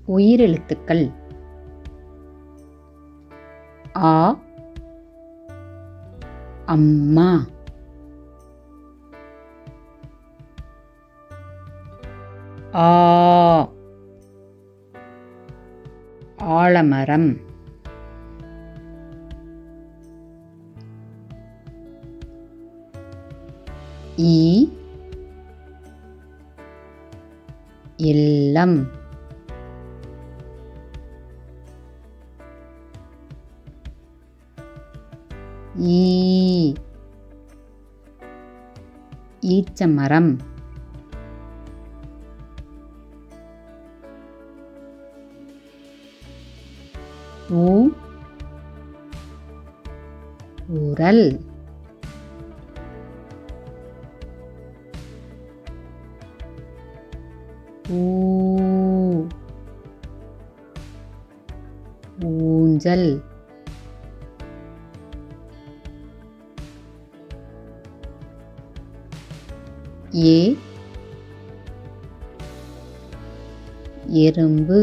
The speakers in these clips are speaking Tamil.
உயிரெழுத்துக்கள் ஆ அம்மா ஆ ஆலமரம் ஈ இல்லம் ஈ ஈச்சமரம் ஊ ஊரல் ஊ ஊஞ்சல் ஏ எறும்பு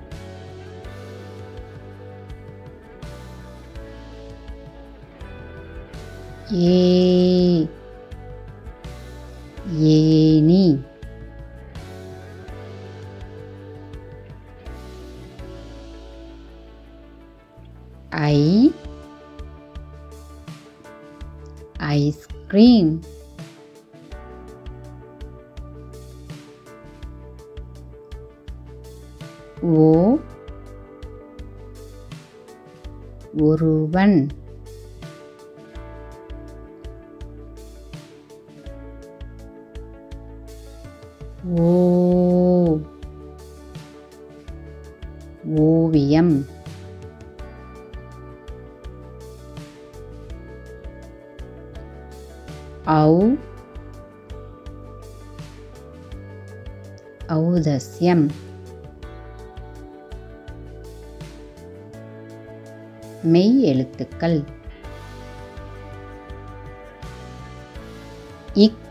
ஏ ஏனி ஐ ஐஸ்கிரீம் ஓ ஒருவன் ஓ ஓவியம் ஔ ஔதஸ்யம் மெய் எழுத்துக்கள் இக்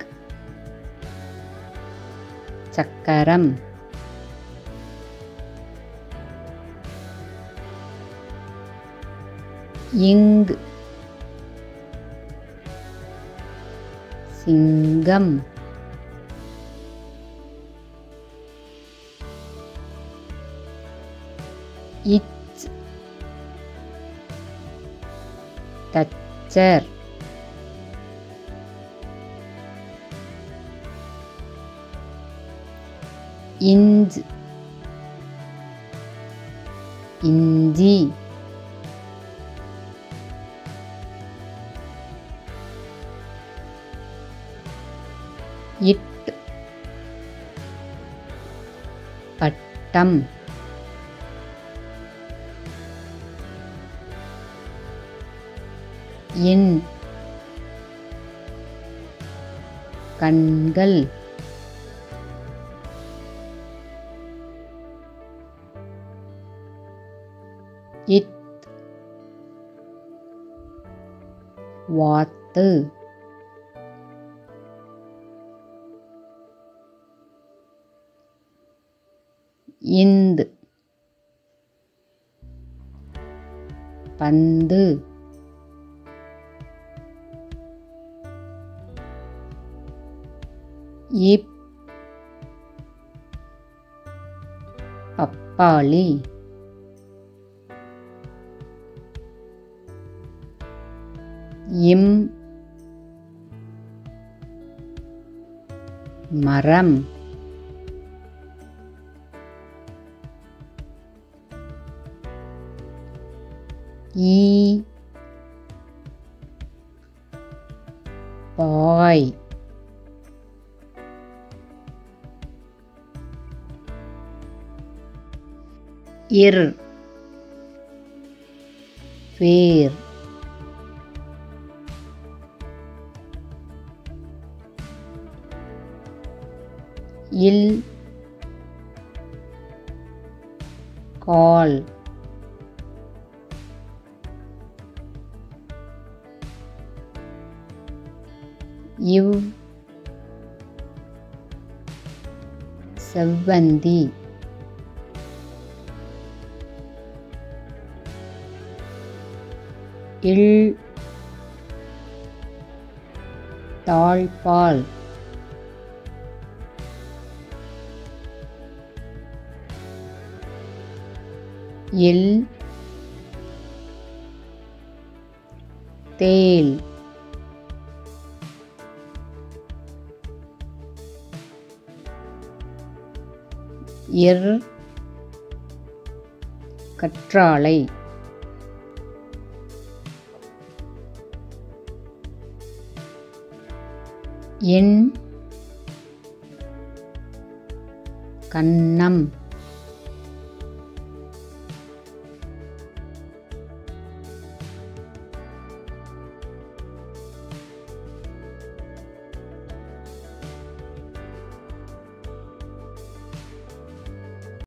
சக்கரம் இங் சிங்கம் இச் தச்சர் இஞ்ச் இஞ்சி இட் பட்டம் இன் கண்கள் இத் வாத்து இந்து பந்து இப் பப்பாளி இம் மரம் ஈ பாய் இர் பேர் இல் கால் இவ் செவ்வந்தி இல் தாழ்பால் எல் தேல் எர் கற்றாழை என் கன்னம்